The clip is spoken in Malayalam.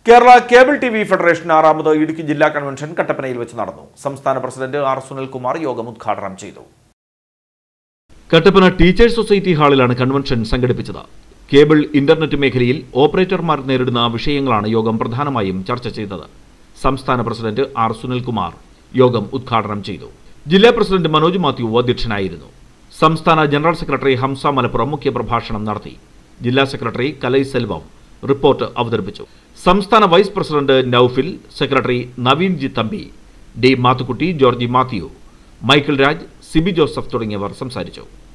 Kerala cable T V federation ആറാമത് ഇടുക്കി ജില്ലാ കൺവെൻഷൻ കട്ടപ്പനയിൽ വെച്ച് നടന്നു സംസ്ഥാന പ്രസിഡന്റ് ആർ സുനിൽകുമാർ യോഗം ഉദ്ഘാടനം ചെയ്തു കട്ടപ്പന ടീച്ചേഴ്സ് സൊസൈറ്റി ഹാളിലാണ് കൺവെൻഷൻ സംഘടിപ്പിച്ചത് കേബിൾ ഇന്റർനെറ്റ് മേഖലയിൽ ഓപ്പറേറ്റർമാർ നേരിടുന്ന വിഷയങ്ങളാണ് യോഗം പ്രധാനമായും ചർച്ച ചെയ്തത് സംസ്ഥാന പ്രസിഡന്റ് ആർ സുനിൽകുമാർ യോഗം ഉദ്ഘാടനം ചെയ്തു ജില്ലാ പ്രസിഡന്റ് മനോജ് മാത്യു അധ്യക്ഷനായിരുന്നു സംസ്ഥാന ജനറൽ സെക്രട്ടറി ഹംസ മലപ്പുറം മുഖ്യപ്രഭാഷണം നടത്തി ജില്ലാ സെക്രട്ടറി കലൈ സെൽവം റിപ്പോർട്ട് അവതരിപ്പിച്ചു സംസ്ഥാന vice president Naufil secretary Naveen G Thampi D Mathukutty Georgy Mathew Michael Raj Cibi Joseph തുടങ്ങിയവർ സംസാരിച്ചു